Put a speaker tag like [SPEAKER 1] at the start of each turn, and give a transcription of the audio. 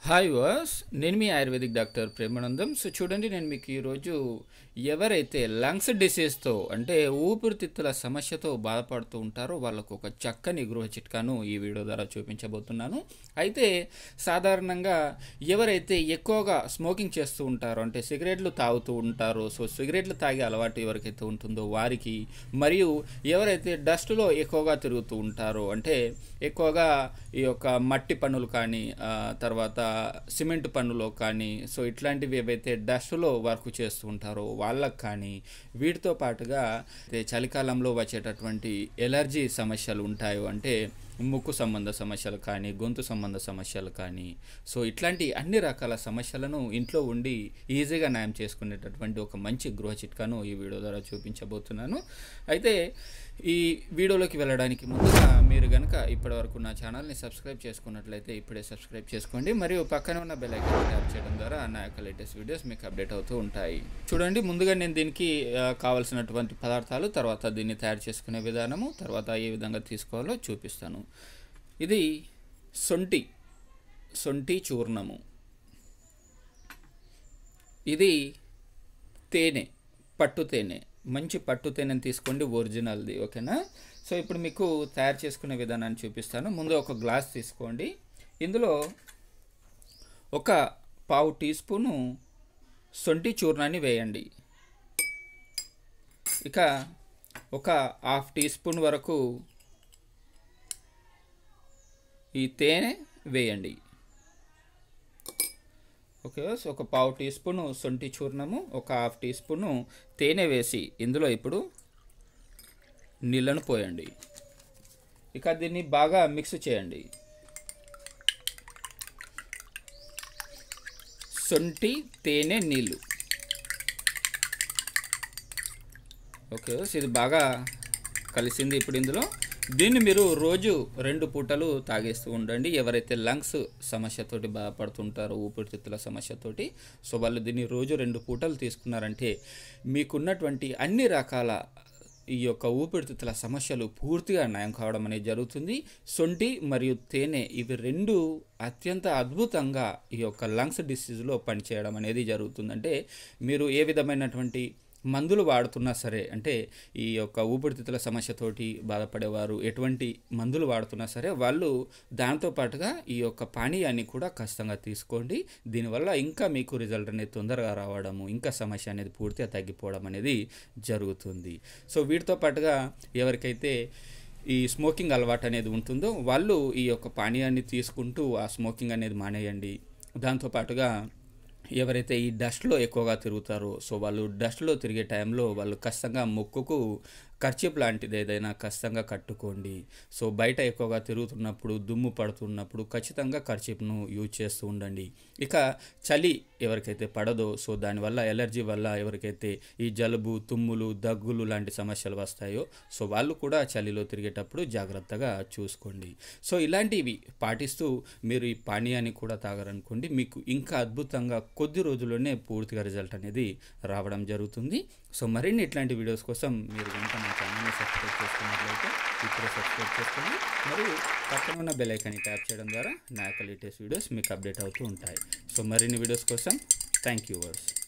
[SPEAKER 1] hi వాస్ నేను మీ ఆయుర్వేదిక్ డాక్టర్ ప్రేమానందం సో చూడండి నేను మీకు ఈరోజు ఎవరైతే లంగ్స్ డిసీజ్తో అంటే ఊపిరితిత్తుల సమస్యతో బాధపడుతూ ఉంటారో వాళ్ళకు ఒక చక్కని గృహ చిట్కాను ఈ వీడియో ద్వారా చూపించబోతున్నాను అయితే సాధారణంగా ఎవరైతే ఎక్కువగా స్మోకింగ్ చేస్తూ ఉంటారో అంటే సిగరెట్లు తాగుతూ ఉంటారో సో సిగరెట్లు తాగే అలవాటు ఎవరికైతే ఉంటుందో వారికి మరియు ఎవరైతే డస్ట్లో ఎక్కువగా తిరుగుతూ ఉంటారో అంటే ఎక్కువగా ఈ యొక్క మట్టి పనులు కానీ ఆ, తర్వాత సిమెంట్ పనులు కానీ సో ఇట్లాంటివి ఏవైతే డస్ట్లో వర్క్ చేస్తూ ఉంటారో వాళ్ళకు కానీ వీటితో పాటుగా అయితే చలికాలంలో వచ్చేటటువంటి ఎలర్జీ సమస్యలు ఉంటాయో అంటే ముక్కు సంబంధ సమస్యలు కానీ గొంతు సంబంధ సమస్యలు కానీ సో ఇట్లాంటి అన్ని రకాల సమస్యలను ఇంట్లో ఉండి ఈజీగా న్యాయం చేసుకునేటటువంటి ఒక మంచి గృహ చిట్కాను ఈ వీడియో ద్వారా చూపించబోతున్నాను అయితే ఈ వీడియోలోకి వెళ్ళడానికి ముందుగా మీరు కనుక ఇప్పటివరకు నా ఛానల్ని సబ్స్క్రైబ్ చేసుకున్నట్లయితే ఇప్పుడే సబ్స్క్రైబ్ చేసుకోండి మరియు పక్కన ఉన్న బెల్ ఐకాన్ ట్యాప్ చేయడం ద్వారా నా యొక్క లేటెస్ట్ వీడియోస్ మీకు అప్డేట్ అవుతూ ఉంటాయి చూడండి ముందుగా నేను దీనికి ఆ, కావాల్సినటువంటి పదార్థాలు తర్వాత దీన్ని తయారు చేసుకునే విధానము తర్వాత ఏ విధంగా తీసుకోవాలో చూపిస్తాను ఇది సొంటి సొంటి చూర్ణము ఇది తేనె పట్టు తేనె మంచి పట్టు తేనెని తీసుకోండి ఒరిజినల్ది ఓకేనా సో ఇప్పుడు మీకు తయారు చేసుకునే విధానాన్ని చూపిస్తాను ముందు ఒక గ్లాస్ తీసుకోండి ఇందులో ఒక పావు టీ స్పూను సొంటి చూర్ణాన్ని వేయండి ఇక ఒక హాఫ్ టీ స్పూన్ వరకు ఈ తేనె వేయండి ఓకే సో ఒక పావు టీ స్పూను సొంటి చూర్ణము ఒక హాఫ్ టీ స్పూను తేనె వేసి ఇందులో ఇప్పుడు నీళ్ళను పోయండి ఇక దీన్ని బాగా మిక్స్ చేయండి సొంటి తేనె నీళ్ళు ఓకే సో ఇది బాగా కలిసింది ఇప్పుడు ఇందులో దీన్ని మీరు రోజు రెండు పూటలు తాగేస్తూ ఉండండి ఎవరైతే లంగ్స్ సమస్యతోటి బాధపడుతుంటారో ఊపిరితిత్తుల సమస్యతోటి సో వాళ్ళు దీన్ని రోజు రెండు పూటలు తీసుకున్నారంటే మీకున్నటువంటి అన్ని రకాల ఈ యొక్క ఊపిరితిత్తుల సమస్యలు పూర్తిగా నయం కావడం అనేది జరుగుతుంది సొంటి మరియు తేనె ఇవి రెండు అత్యంత అద్భుతంగా ఈ యొక్క లంగ్స్ డిసీజ్లో పనిచేయడం అనేది జరుగుతుంది అంటే మీరు ఏ విధమైనటువంటి మందులు వాడుతున్నా సరే అంటే ఈ యొక్క ఊపిరితిత్తుల సమస్యతోటి బాధపడేవారు ఎటువంటి మందులు వాడుతున్నా సరే వాళ్ళు దాంతో పాటుగా ఈ యొక్క పానీయాన్ని కూడా ఖచ్చితంగా తీసుకోండి దీనివల్ల ఇంకా మీకు రిజల్ట్ అనేది తొందరగా రావడము ఇంకా సమస్య అనేది పూర్తిగా తగ్గిపోవడం అనేది జరుగుతుంది సో వీటితో పాటుగా ఎవరికైతే ఈ స్మోకింగ్ అలవాటు అనేది ఉంటుందో వాళ్ళు ఈ యొక్క పానీయాన్ని తీసుకుంటూ ఆ స్మోకింగ్ అనేది మానేయండి దాంతోపాటుగా ఎవరైతే ఈ డస్ట్లో ఎక్కువగా తిరుగుతారో సో వాళ్ళు డస్ట్లో తిరిగే టైంలో వాళ్ళు ఖచ్చితంగా ముక్కుకు ఖర్చీప్ లాంటిది ఏదైనా ఖచ్చితంగా కట్టుకోండి సో బయట ఎక్కువగా తిరుగుతున్నప్పుడు దుమ్ము పడుతున్నప్పుడు ఖచ్చితంగా ఖర్చీప్ను యూజ్ చేస్తూ ఉండండి ఇక చలి ఎవరికైతే పడదో సో దానివల్ల ఎలర్జీ వల్ల ఎవరికైతే ఈ జలుబు తుమ్ములు దగ్గులు లాంటి సమస్యలు వస్తాయో సో వాళ్ళు కూడా చలిలో తిరిగేటప్పుడు జాగ్రత్తగా చూసుకోండి సో ఇలాంటివి పాటిస్తూ మీరు ఈ పానీయాన్ని కూడా తాగారనుకోండి మీకు ఇంకా అద్భుతంగా కొద్ది రోజుల్లోనే పూర్తిగా రిజల్ట్ అనేది రావడం జరుగుతుంది సో మరిన్ని ఇట్లాంటి వీడియోస్ కోసం మీరు కనుక నా ఛానల్ని సబ్స్క్రైబ్ చేసుకున్నట్లయితే ఇప్పుడే సబ్స్క్రైబ్ చేసుకోండి మరియు పక్కన ఉన్న బెల్ ఐకాన్ని ట్యాప్ చేయడం ద్వారా నా యొక్క లేటెస్ట్ వీడియోస్ మీకు అప్డేట్ అవుతూ ఉంటాయి సో మరిన్ని వీడియోస్ కోసం థ్యాంక్ యూ వర్స్